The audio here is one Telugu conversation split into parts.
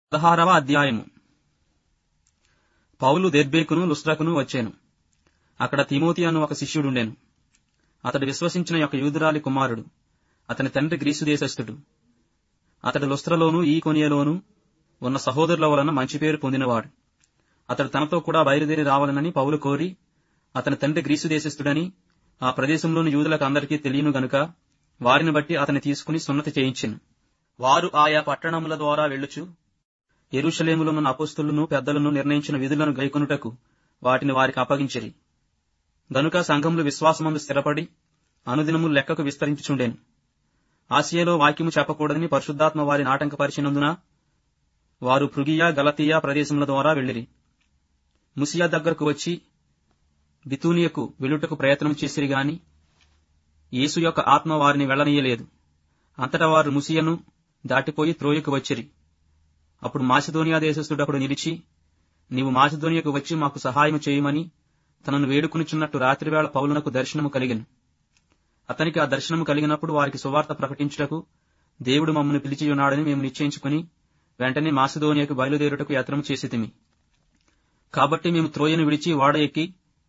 పదహారవ అధ్యాయము పౌలు దెర్బేకును లుస్ట్రకును వచ్చాను అక్కడ తిమోతి అను ఒక శిష్యుడుండెను అతడు విశ్వసించిన యొక్క యూదురాలి కుమారుడు అతని తండ్రి గ్రీసు దేశస్థుడు అతడు లుస్త్రలోను ఈ కొనియలోను ఉన్న సహోదరుల వలన మంచి పేరు పొందినవాడు అతడు తనతో కూడా బయలుదేరి రావాలనని పౌలు కోరి అతని తండ్రి గ్రీసు దేశస్థుడని ఆ ప్రదేశంలోని యూదులకు అందరికీ తెలియను గనుక వారిని బట్టి అతని తీసుకుని సున్నతి చేయించెను వారు ఆయా పట్టణముల ద్వారా వెళ్ళుచు ఎరుషలేములోనున్న అపుస్తులను పెద్దలను నిర్ణయించిన విధులను గైకొనుటకు వాటిని వారికి అప్పగించిరి గనుక సంఘములు విశ్వాసమందు స్థిరపడి అనుదినము లెక్కకు విస్తరించుచుండెను ఆసియాలో వాక్యము చెప్పకూడదని పరిశుద్ధాత్మ వారిని ఆటంకపరిచినందున వారు పృగియా గలతీయా ప్రదేశముల ద్వారా వెళ్ళిరి ముసియా దగ్గరకు వచ్చి బితూనియకు వెళ్ళుటకు ప్రయత్నం చేసిరి గాని యేసు యొక్క ఆత్మ వారిని వెళ్లనీయలేదు అంతటా వారు ముసియను దాటిపోయి త్రోయకు వచ్చిరి అప్పుడు మాసిదోనియా దేశస్థుడప్పుడు నిలిచి నీవు మాసిదోనియకు వచ్చి మాకు సహాయం చేయమని తనను వేడుకునిచున్నట్టు రాత్రివేళ పౌలునకు దర్శనము కలిగెను అతనికి ఆ దర్శనము కలిగినప్పుడు వారికి సువార్త ప్రకటించుటకు దేవుడు మమ్మల్ని పిలిచి ఉన్నాడని మేము నిశ్చయించుకుని వెంటనే మాసిదోనియకు బయలుదేరుటకు యత్నం చేసితిమి కాబట్టి మేము త్రోయను విడిచి వాడ ఎక్కి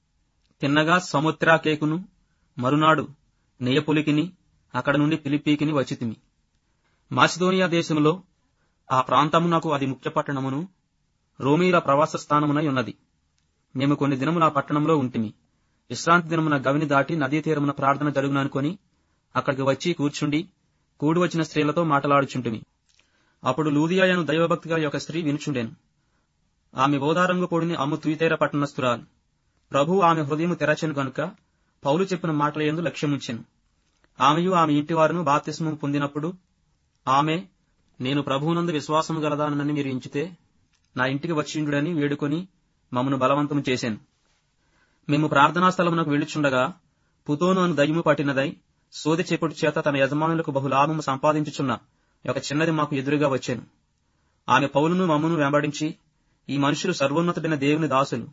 తిన్నగా సముద్రాకేకును మరునాడు నెయ్యపులికిని అక్కడ నుండి పిలిపీకిని వచ్చితిమి మాసిదోనియా దేశంలో ఆ ప్రాంతమునకు అది ముఖ్య పట్టణమును రోమీల ప్రవాస స్థానమునై ఉన్నది మేము కొన్ని దినములు ఆ పట్టణంలో ఉంటిమి విశ్రాంతి దినమున గవిని దాటి నదీ తీరమున ప్రార్థన జరుగుననుకొని అక్కడికి వచ్చి కూర్చుండి కూడి వచ్చిన స్త్రీలతో మాట్లాడుచుంటిమి అప్పుడు లూదియాయను దైవభక్తి గల యొక్క స్త్రీ వినుచుండెను ఆమె ఓదారంగు పొడిని అమ్ము తుయితేర పట్టణస్థురాలు ప్రభు ఆమె హృదయము తెరచెను గనుక పౌలు చెప్పిన మాటల ఎందు లక్ష్యముంచెను ఆమెయు ఆమె ఇంటివారును బాప్తిస్మం పొందినప్పుడు ఆమె నేను ప్రభువునందు విశ్వాసము గలదానని మీరు ఎంచితే నా ఇంటికి వచ్చిండుడని వేడుకొని మమ్మను బలవంతము చేశాను మేము ప్రార్థనా స్థలమునకు వెళ్ళుచుండగా పుతోను అను దయ్యము పట్టినదై సోది చెప్పుడు చేత తన యజమానులకు బహులాభము సంపాదించుచున్న ఒక చిన్నది మాకు ఎదురుగా వచ్చాను ఆమె పౌలును మమ్మను వెంబడించి ఈ మనుషులు సర్వోన్నతుడైన దేవుని దాసులు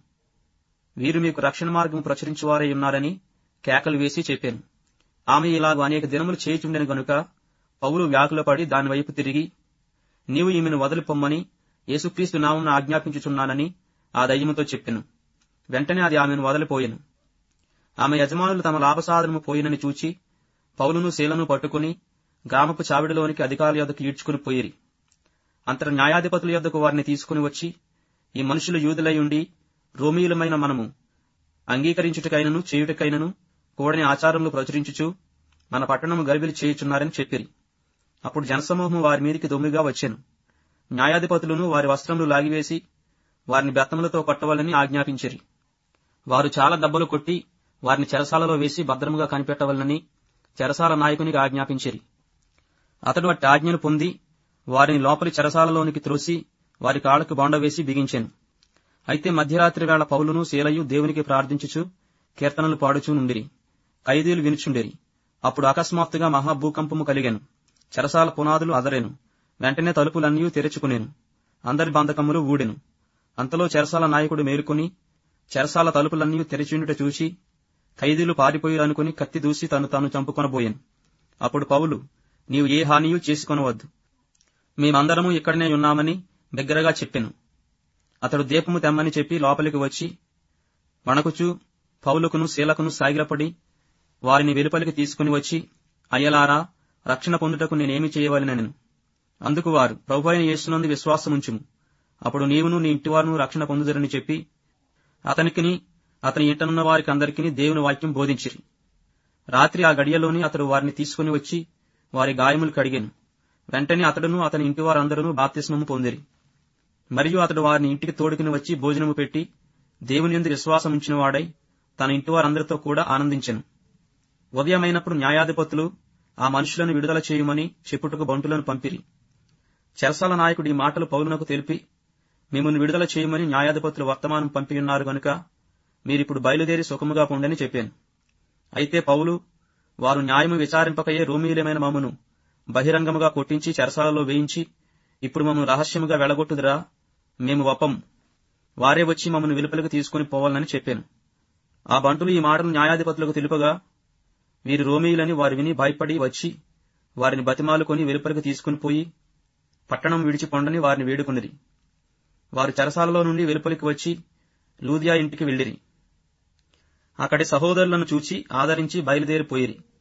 వీరు మీకు రక్షణ మార్గం ప్రచురించువారై ఉన్నారని కేకలు వేసి చెప్పాను ఆమె ఇలాగ అనేక దినములు చేయుచుండెను గనుక పౌలు వ్యాకులపడి దాని వైపు తిరిగి నీవు ఈమెను వదిలిపొమ్మని యేసుక్రీస్తు నామమున ఆజ్ఞాపించుచున్నానని ఆ దయ్యముతో చెప్పెను వెంటనే అది ఆమెను వదిలిపోయెను ఆమె యజమానులు తమ లాభసాధనము పోయినని చూచి పౌలును శీలను పట్టుకుని గ్రామపు చావిడిలోనికి అధికారుల యొద్దకు ఈడ్చుకుని పోయిరి అంతట న్యాయాధిపతుల యొద్దకు వారిని తీసుకుని వచ్చి ఈ మనుషులు యూదులై ఉండి రోమీయులమైన మనము అంగీకరించుటకైనను చేయుటకైనను కూడని ఆచారములు ప్రచురించుచు మన పట్టణము గర్భిలి చేయుచున్నారని చెప్పిరి అప్పుడు జనసమూహం వారి మీదికి దొమ్మిగా వచ్చాను న్యాయాధిపతులను వారి వస్త్రములు లాగివేసి వారిని బెత్తములతో కొట్టవాలని ఆజ్ఞాపించిరి వారు చాలా దెబ్బలు కొట్టి వారిని చెరసాలలో వేసి భద్రముగా కనిపెట్టవాలని చెరసాల నాయకునికి ఆజ్ఞాపించిరి అతడు అట్టి ఆజ్ఞను పొంది వారిని లోపలి చెరసాలలోనికి త్రోసి వారి కాళ్లకు బొండ వేసి బిగించాను అయితే మధ్యరాత్రి వేళ పౌలును శీలయు దేవునికి ప్రార్థించుచు కీర్తనలు పాడుచూ నుండిరి ఖైదీలు వినుచుండిరి అప్పుడు అకస్మాత్తుగా మహాభూకంపము కలిగాను చెరసాల పునాదులు అదరెను వెంటనే తలుపులన్నీ తెరుచుకునేను అందరి బంధకములు ఊడెను అంతలో చెరసాల నాయకుడు మేలుకొని చెరసాల తలుపులన్నీ తెరిచిండుట చూసి ఖైదీలు పారిపోయారనుకుని కత్తి దూసి తను తాను చంపుకొనబోయాను అప్పుడు పౌలు నీవు ఏ హానియూ చేసుకొనవద్దు మేమందరము ఇక్కడనే ఉన్నామని బిగ్గరగా చెప్పెను అతడు దీపము తెమ్మని చెప్పి లోపలికి వచ్చి వణకుచూ పౌలుకును శీలకును సాగిలపడి వారిని వెలుపలికి తీసుకుని వచ్చి అయ్యలారా రక్షణ పొందుటకు నేనేమి చేయవలనను అందుకు వారు ప్రభు అయిన యేసునందు విశ్వాసముంచుము అప్పుడు నీవును నీ ఇంటివారును రక్షణ పొందుదరని చెప్పి అతనికిని అతని ఇంటనున్న వారికి అందరికీ దేవుని వాక్యం బోధించిరి రాత్రి ఆ గడియలోని అతడు వారిని తీసుకుని వచ్చి వారి గాయములు కడిగాను వెంటనే అతడును అతని ఇంటి వారందరూ బాప్తిస్మము పొందిరి మరియు అతడు వారిని ఇంటికి తోడుకుని వచ్చి భోజనము పెట్టి దేవుని ఎందు విశ్వాసం ఉంచిన వాడై తన ఇంటి వారందరితో కూడా ఆనందించెను ఉదయమైనప్పుడు న్యాయాధిపతులు ఆ మనుషులను విడుదల చేయమని చెప్పుటకు బంటులను పంపిరి చెరసాల నాయకుడు ఈ మాటలు పౌలునకు తెలిపి మిమ్మల్ని విడుదల చేయమని న్యాయాధిపతులు వర్తమానం పంపియున్నారు గనుక మీరిప్పుడు బయలుదేరి సుఖముగా పొండని చెప్పాను అయితే పౌలు వారు న్యాయము విచారింపకయే రోమీలమైన మమ్మను బహిరంగముగా కొట్టించి చెరసాలలో వేయించి ఇప్పుడు మమ్మను రహస్యముగా వెళ్లగొట్టుదురా మేము వపం వారే వచ్చి మమ్మను వెలుపలికి తీసుకుని పోవాలని చెప్పాను ఆ బంటులు ఈ మాటలు న్యాయాధిపతులకు తెలుపగా వీరు రోమీయులని వారు విని భయపడి వచ్చి వారిని బతిమాలుకొని వెలుపలికి తీసుకుని పోయి పట్టణం విడిచి పొండని వారిని వేడుకొనిరి వారు చెరసాలలో నుండి వెలుపలికి వచ్చి లూదియా ఇంటికి వెళ్ళిరి అక్కడి సహోదరులను చూచి ఆదరించి బయలుదేరిపోయిరి